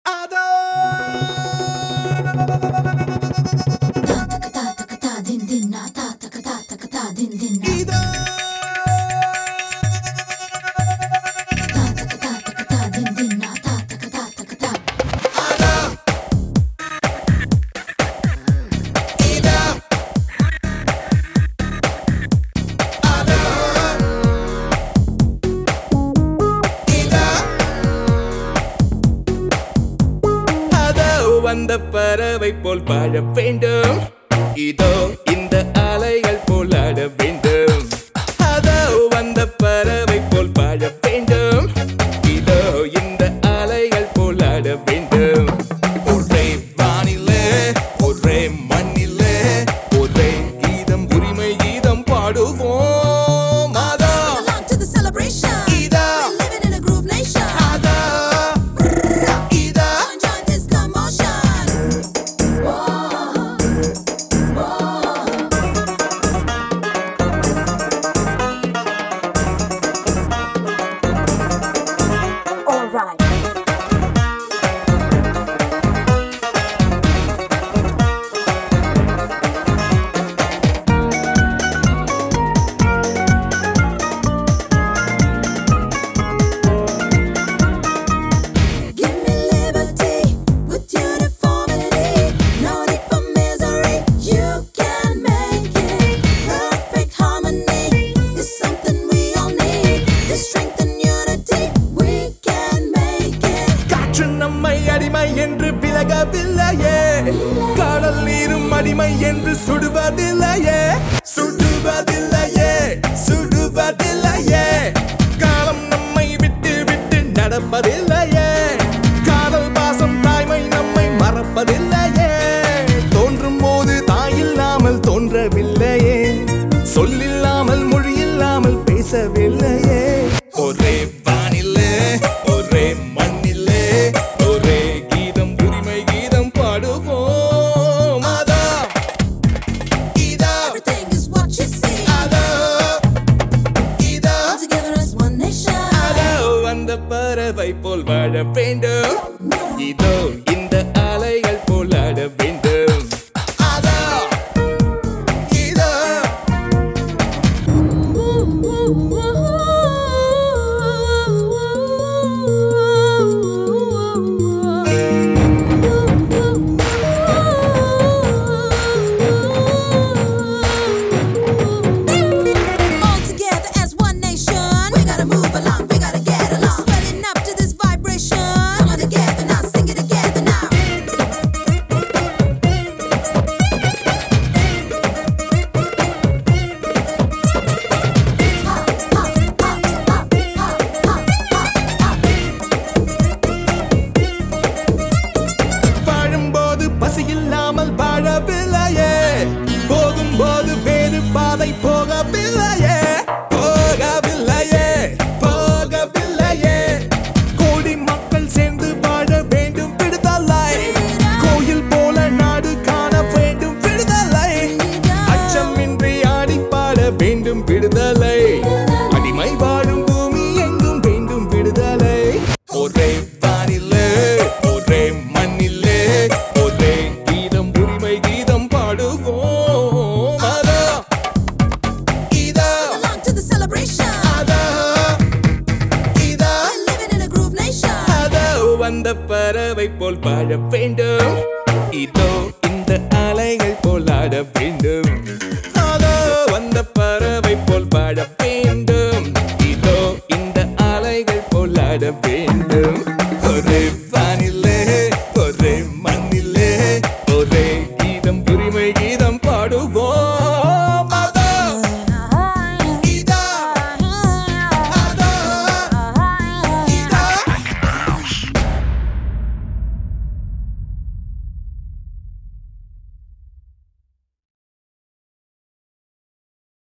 வந்த பறவை போல் பாழ வேண்டும் இதோ இந்த அலைகள் போல் ஆட வேண்டும் அதோ வந்த பறவை போல் பாழ வேண்டும் இதோ இந்த அலைகள் போல் ஆட வேண்டும் ஒரே வானிலே ஒரே மண்ணிலே ஒரே கீதம் உரிமை கீதம் பாடுவோம் அதோ Along to the celebration. இதோ We're living in a groove nation. அதோ இதோ Join, join this commotion. All right. Give me liberty with uniformity. No need for misery. You can make it. Perfect harmony is something we all need. This strength and unity, we can make it. காற்று நம்மை அடிமை என்று விலகவில்லையே கடல் நீரும் அடிமை என்று சுடுவதில்லையே சுடுவதில்லையே சுடுவதில்லையே காலம் நம்மை விட்டு விட்டு நடப்பதில்லையே காதல் பாசம் தாய்மை நம்மை மறப்பதில்லையே தோன்றும் போது தாயில்லாமல் தோன்றவில்லையே சொல்லில்லாமல் மொழியில்லாமல் பேசவில்லையே ஒரே வானிலே ஒரே மண்ணிலே ஒரே கீதம் உரிமை கீதம் பாடுவோம் அதா இதா Everything is what you see. அதா இதா All together as one nation. அதோ அந்த பறவை போல் வாழ வேண்டும் இதோ இந்த அலைகள் போல் ஆட வேண்டும் அதா இதா All together as one nation. We gotta move along, we gotta get along. Swelling up to this vibration. Come on together now, sing it together now. வாழும்போது பசி இல்லாமல் வாழவில்லையே போகும்போது வேறு பாதை போகவில்லையே போகவில்லையே போகவில்லையே கோடி மக்கள் சேர்ந்து வாழ வேண்டும் விடுதலை கோயில் போல நாடு காண வேண்டும் விடுதலை அச்சமின்றி ஆடி பாட வேண்டும் விடுதலை அடிமை வாழும் பூமி எங்கும் வேண்டும் விடுதலை ஒரே வானிலே ஒரே மண்ணிலே ஒரே கீதம் உரிமை கீதம் பாடுவோம் அதா இதா Along to the celebration. அதா இதா We're living in a groove nation. அதோ வந்த பறவை போல் வாழ வேண்டும் இதோ இந்த அலைகள் போல் ஆட வேண்டும் அதோ வந்த பறவை போல் வாழ